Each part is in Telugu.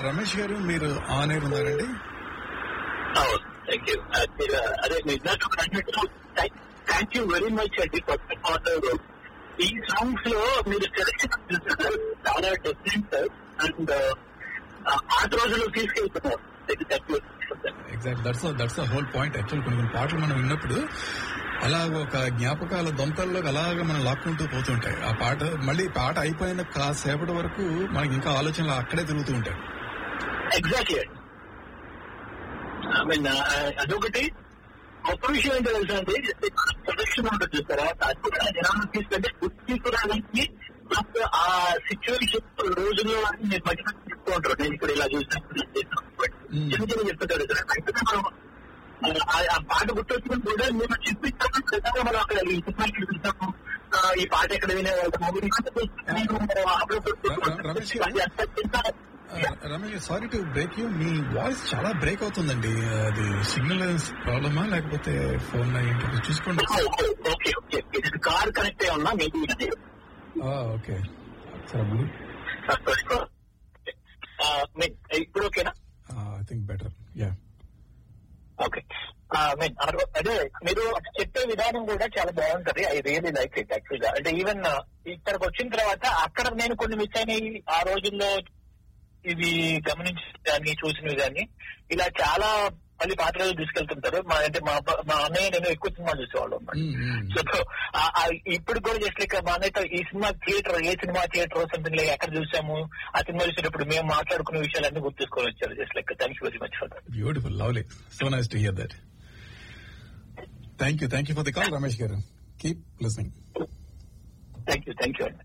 రమేష్ గారు మీరు ఆన్ ఎయిర్ ఉన్నారండి థ్యాంక్ యూ అదే నిజాలు అన్నట్టు థ్యాంక్ యూ వెరీ మచ్ అండి కొత్త పాటలు ఈ సాంగ్స్ లో మీరు సెలెక్షన్ చాలా డిఫరెంట్ అండ్ పాత రోజుల్లో తీసుకెళ్తున్నారు thank you exact that's that's whole point actual కొన్ని కొన్ని పాటలు మనం విన్నప్పుడు అలా ఒక జ్ఞాపకాల దొంతల్లో అలాగా మనం లాక్కుంటూ పోతుంటాయి ఆ పాట మళ్ళీ పాట అయిపోయిన కాసేపటి వరకు మనకి ఇంకా ఆలోచనలు అక్కడే తిరుగుతూ ఉంటాయి ఎగ్జాక్ట్లీ ఐ మీన్ అదొకటి గొప్ప విషయం ఏంటో తెలుసా అండి ప్రొడక్షన్ ఉంటుంది చూస్తారా అది కూడా జనాలు తీసుకుంటే గుర్తు తీసుకురావడానికి నాకు ఆ సిచ్యువేషన్ రోజుల్లో మీరు మధ్య మధ్య చెప్తూ ఉంటారు నేను ఇక్కడ ఇలా చూసినప్పుడు ఇలా చేసినప్పుడు Mm. చిన్న చిన్న చెప్తుంటారు కదా. వెంటనే మనం ఆ- ఆ పాట గుర్తొచ్చినప్పుడు కూడా మేము చూపించాము ఖచ్చితంగా మనం అక్కడ ఈ సినిమాకి చూసాము ఆ, ఈ పాట ఎక్కడ వినేవాళ్ళము Ramesh garu? Ramesh sorry to break you మీ వాయిస్ చాలా బ్రేక్ అవుతుందండి అది సిగ్నల్ ప్రాబ్లమా లేకపోతే ఫోన్ ఏంటి చూసుకోండి ఓకే ఓకే ఇది కార్ కనెక్ట్ అయి ఉన్నా మేబీ ఇది ఓకే సరే మళ్ళీ ఇప్పుడు ఓకేనా I think better ya okay అదే మీరు చెప్పే విధానం కూడా చాలా బాగుంటది I really like it actual గా అంటే ఈవెన్ ఇక్కడికి వచ్చిన తర్వాత అక్కడ నేను కొన్ని మిస్ అయినాయి ఆ రోజుల్లో ఇవి గమనించి కానీ చూసినవి కానీ ఇలా చాలా మళ్ళీ పాత రోజులు తీసుకెళ్తుంటారు మా అంటే మా అబ్బ- మా అన్నయ్య నేను ఎక్కువ సినిమాలు చూసేవాళ్ళం సో ఆ- ఆ ఇప్పుడు కూడా జస్ట్ లైక్ మా అన్నయ్యతో ఈ సినిమా థియేటర్ ఏ సినిమా థియేటర్ సంథింగ్ లైక్ ఎక్కడ చూసాము ఆ సినిమా చూసేటప్పుడు మేము మాట్లాడుకునే విషయాలన్నీ గుర్తు తీసుకొని వచ్చారు just like thank you very much for that beautiful lovely so nice to hear that thank you thank you for the call Ramesh garu keep listening thank you thank you అండి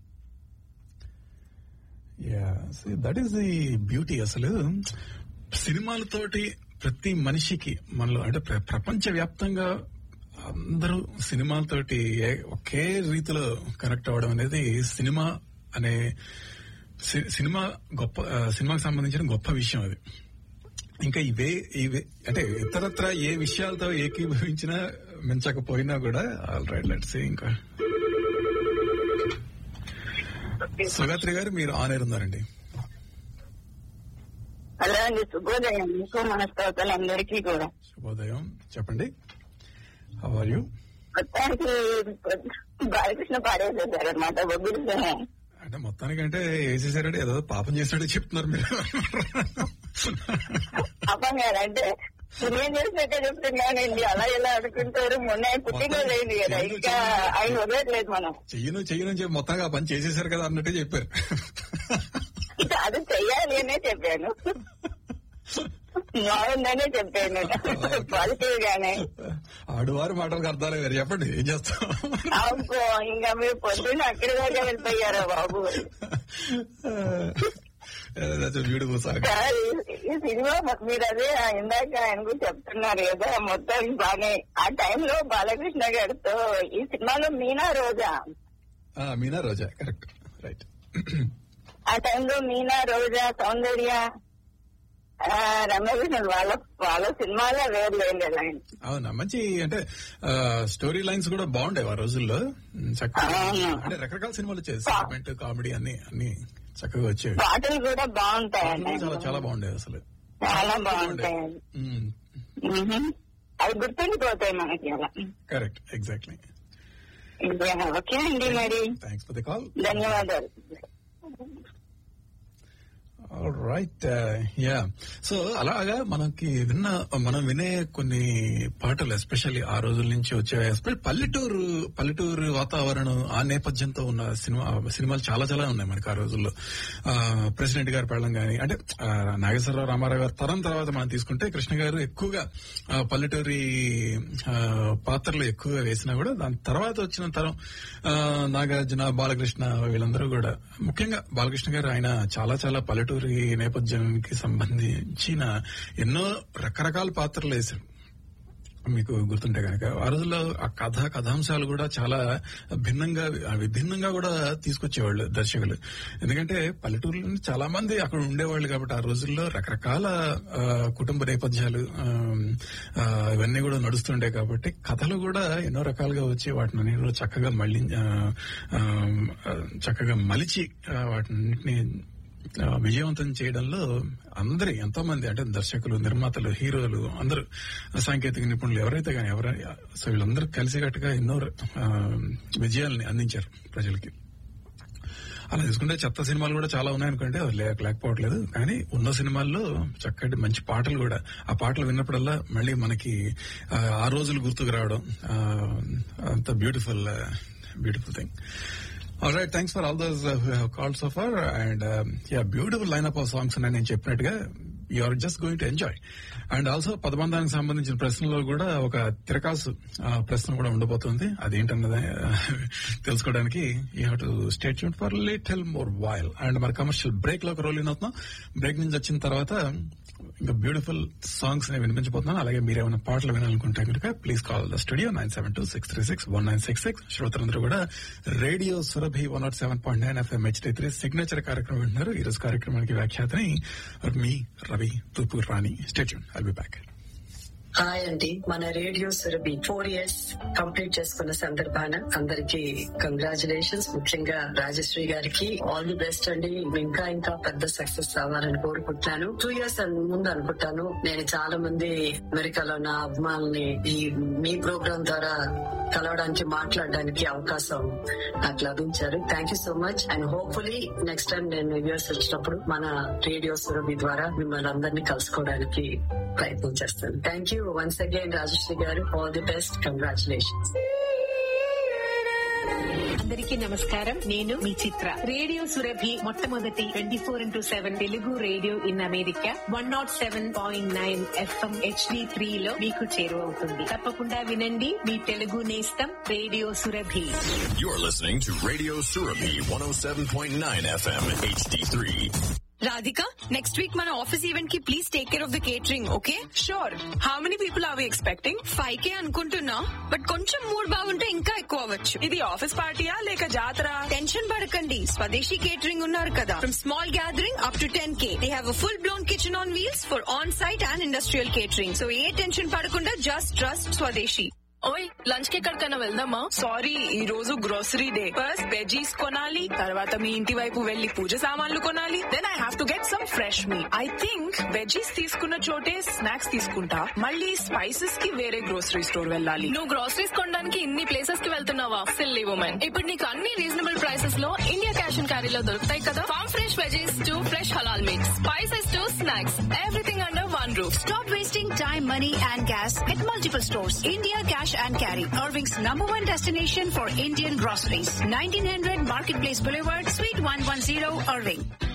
ya that is the beauty అసలు సినిమాలతోటి ప్రతి మనిషికి మనలో అంటే ప్ర- ప్రపంచ వ్యాప్తంగా అందరూ సినిమాలతోటి ఏ- ఒకే రీతిలో కనెక్ట్ అవ్వడం అనేది సినిమా అనే సి- సినిమా గొప్ప ఆ, సినిమాకి సంబంధించిన గొప్ప విషయం అది ఇంకా ఇవే ఇవే అంటే ఇతరత్ర ఏ విషయాలతో ఏకీభవించినా మించకపోయినా కూడా ఆల్ రైట్ లెట్స్ ఇంకా సుగాత్రి గారు మీరు ఆన్ ఎయిర్ ఉన్నారండి హలో అండి శుభోదయం మీకు మన శ్రోతలందరికీ కూడా శుభోదయం చెప్పండి హౌ ఆర్ యూ మొత్తానికి బాలకృష్ణ పాడేసేసారు అనమాట బొబ్బిలి సింహం అంటే మొత్తానికంటే వేసేసారంటే ఏదో పాపం చేసినట్టు చెప్తున్నారు మీరు పాపం గారు అంటే పుణ్యం చేసినట్టే చెప్తున్నానండి అలా ఎలా అనుకుంటారు మొన్న ఆయన పుట్టినరోజు అయింది కదా ఇంకా ఆయన వదలట్లేదు మనం చెయ్యను చెయ్యను అని చెప్పి మొత్తంగా ఆ పని చేసేసారు కదా అన్నట్టే చెప్పారు అది చెయ్యాలి అనే చెప్పాను బాగుందనే చెప్పాను పాజిటివ్ గానే ఆడువారి మాటలకు అర్థాలే వేరు చెప్పండి ఏం చేస్తాం అబ్బో ఇంకా మీరు పొద్దున్న అక్కడి దాకా వెళ్ళిపోయారా బాబు బ్యూటిఫుల్ సాంగ్ సార్, ఈ- ఈ సినిమా మ- మీరు అదే ఇందాక ఆయన గురించి చెప్తున్నారు కదా మొత్తం బాగానే ఆ టైంలో బాలకృష్ణ గారితో ఈ సినిమాలో మీనా రోజా మీనా రోజా కరెక్ట్ రైట్ ఆ టైంలో మీనా రోజా సౌందర్య ఆ, రమ్యకృష్ణ వాళ్ళ వాళ్ళ సినిమాలో వేరు లేదు ఆయన అవునా మంచి అంటే స్టోరీ లైన్స్ కూడా బాగుండేవి ఆ రోజుల్లో ఉమ్, చక్కగా అవును. అంటే రకరకాల సినిమాలు వచ్చేది సెంటిమెంట్ కామెడీ అన్ని అన్ని చక్కగా వచ్చేవి పాటలు కూడా బాగుంటాయండి చాలా చాలా బాగుండేవి అసలు చాలా బాగుంటాయండి మ్మ్. అవి గుర్తుండిపోతాయి మనకి అలా కరెక్ట్ ఎగ్జాక్ట్లీ ఓకే అండి మరి థ్యాంక్స్ ఫర్ ది కాల్ ధన్యవాదాలు రైట్ యా సో అలాగా మనకి విన్న మనం వినే కొన్ని పాటలు ఎస్పెషల్లీ ఆ రోజుల నుంచి వచ్చే ఎస్పెషల్ పల్లెటూరు పల్లెటూరు వాతావరణం ఆ నేపథ్యంతో ఉన్న సినిమా సినిమాలు చాలా చాలా ఉన్నాయి మనకి ఆ రోజుల్లో ప్రెసిడెంట్ గారు పెళ్ళం గాని అంటే ఆ, నాగేశ్వరరావు రామారావు గారు తరం తర్వాత మనం తీసుకుంటే కృష్ణ గారు ఎక్కువగా ఆ, పల్లెటూరి ఆ, పాత్రలు ఎక్కువగా వేసినా కూడా దాని తర్వాత వచ్చిన తరం ఆ, నాగార్జున బాలకృష్ణ వీళ్ళందరూ కూడా ముఖ్యంగా బాలకృష్ణ గారు ఆయన చాలా చాలా పల్లెటూరి నేపథ్యానికి సంబంధించిన ఎన్నో రకరకాల పాత్రలు వేశారు మీకు గుర్తుంటే కనుక ఆ రోజుల్లో ఆ కథ కథాంశాలు కూడా చాలా భిన్నంగా విభిన్నంగా కూడా తీసుకొచ్చేవాళ్ళు దర్శకులు ఎందుకంటే పల్లెటూరులో నుంచి చాలా మంది అక్కడ ఉండేవాళ్ళు కాబట్టి ఆ రోజుల్లో రకరకాల ఆ, కుటుంబ నేపథ్యాలు ఆ, ఆ, ఇవన్నీ కూడా నడుస్తుండే కాబట్టి కథలు కూడా ఎన్నో రకాలుగా వచ్చి వాటిని అన్ని కూడా చక్కగా మళ్ళీ ఆ, ఆ, చక్కగా మలిచి ఆ, వాటిని ఆ, విజయవంతం చేయడంలో అందరి ఎంతో మంది అంటే దర్శకులు నిర్మాతలు హీరోలు అందరూ సాంకేతిక నిపుణులు ఎవరైతే కానీ ఎవరైనా సో వీళ్ళందరూ కలిసికట్టుగా ఎన్నో ఆ, విజయాల్ని అందించారు ప్రజలకి అలా తీసుకుంటే చెత్త సినిమాలు కూడా చాలా ఉన్నాయనుకుంటే అది లేక లేకపోవట్లేదు కానీ ఉన్న సినిమాల్లో చక్కటి మంచి పాటలు కూడా ఆ పాటలు విన్నప్పుడల్లా మళ్ళీ మనకి ఆ, ఆ రోజులు గుర్తుకు రావడం ఆ, అంత beautiful beautiful thing all right thanks for all those call so far and ya beautiful line up of songs ఉన్నాయి నేను చెప్పినట్టుగా you are just going to enjoy and also పదబంధానికి సంబంధించిన ప్రశ్నలో కూడా ఒక తిరకాసు ఆ, ప్రశ్న కూడా ఉండబోతుంది అదేంటన్నది ఆ, తెలుసుకోవడానికి యూ హ్యావ్ టు స్టేట్ యూన్ for little more while and మరి కమర్షియల్ బ్రేక్ లోకి రోల్ ఇన్ అవుతున్నాం బ్రేక్ నుంచి వచ్చిన తర్వాత ఇంకా బ్యూటిఫుల్ సాంగ్స్ ని వినిపించబోతున్నాను అలాగే మీరేమైనా పాటలు వినాలనుకుంటే కనుక please call the studio nine seven two six three six one nine six six శ్రోతలందరూ కూడా radio Surabhi one nought seven point nine FM HD three signature కార్యక్రమం వింటున్నారు ఈ రోజు కార్యక్రమానికి వ్యాఖ్యాతని మీ Ravi Tupur Rani stay tuned I'll be back hi అండి మన radio Surabhi four years complete చేసుకున్న సందర్భాన అందరికి కంగ్రాచులేషన్స్ ముఖ్యంగా రాజశ్రీ గారికి ఆల్ ది బెస్ట్ అండి ఇంకా ఇంకా పెద్ద సక్సెస్ అవ్వాలని కోరుకుంటున్నాను టూ ఇయర్స్ ముందు అనుకుంటాను నేను చాలా మంది అమెరికాలో నా అభిమానుల్ని ఈ మీ ప్రోగ్రామ్ ద్వారా కలవడానికి మాట్లాడడానికి అవకాశం నాకు లభించారు thank you so much and hopefully next time నేను యూఎస్ వచ్చినప్పుడు మన రేడియో సురభి ద్వారా మిమ్మల్ని అందరినీ కలుసుకోవడానికి ప్రయత్నం చేస్తాను thank you once again Rajashree garu all the best congratulations అందరికీ నమస్కారం నేను మీ చిత్ర రేడియో సురభి మొట్టమొదటి twenty four into seven Telugu radio in America one nought seven point nine FM HD three లో మీకు చేరువవుతుంది తప్పకుండా వినండి మీ తెలుగు నేస్తం radio Surabhi You're listening to Radio Surabhi 107.9 FM HD3. Radhika, next week మన ఆఫీస్ ఈవెంట్ కి please take care of the catering okay sure how many people are we expecting five K అనుకుంటున్నా బట్ కొంచెం మూడ్ బాగుంటే ఇంకా ఎక్కువ అవ్వచ్చు ఇది ఆఫీస్ పార్టీయా లేక జాతర టెన్షన్ పడకండి స్వదేశీ కేటరింగ్ ఉన్నారు కదా from small gathering up to ten K they have full blown kitchen on wheels for on site and industrial catering so ఏ టెన్షన్ పడకుండా జస్ట్ ట్రస్ట్ స్వదేశీ ఓయ్ లంచ్ కి ఎక్కడికైనా వెళ్దామా సారీ ఈ రోజు గ్రోసరీ డే ఫస్ట్ వెజీస్ కొనాలి తర్వాత మీ ఇంటి వైపు వెళ్లి పూజ సామాన్లు కొనాలి then I have to get some fresh meat I think veggies తీసుకున్న చోటే స్నాక్స్ తీసుకుంటా మళ్ళీ స్పైసెస్ కి వేరే గ్రోసరీ స్టోర్ వెళ్ళాలి నువ్వు గ్రోసరీస్ కొనడానికి ఇన్ని ప్లేసెస్ కి వెళ్తున్నావా సిల్లీ ఉమెన్ ఇప్పుడు నీకు అన్ని రీజనబుల్ ప్రైసెస్ లో ఇండియా క్యాష్ అండ్ క్యారీలో దొరుకుతాయి కదా farm fresh veggies to fresh halal meat spices to snacks everything under one roof Stop wasting time, money, and gas at multiple stores. India Cash and Carry, Irving's number one destination for Indian groceries. 1900 Marketplace Boulevard, Suite 110, Irving.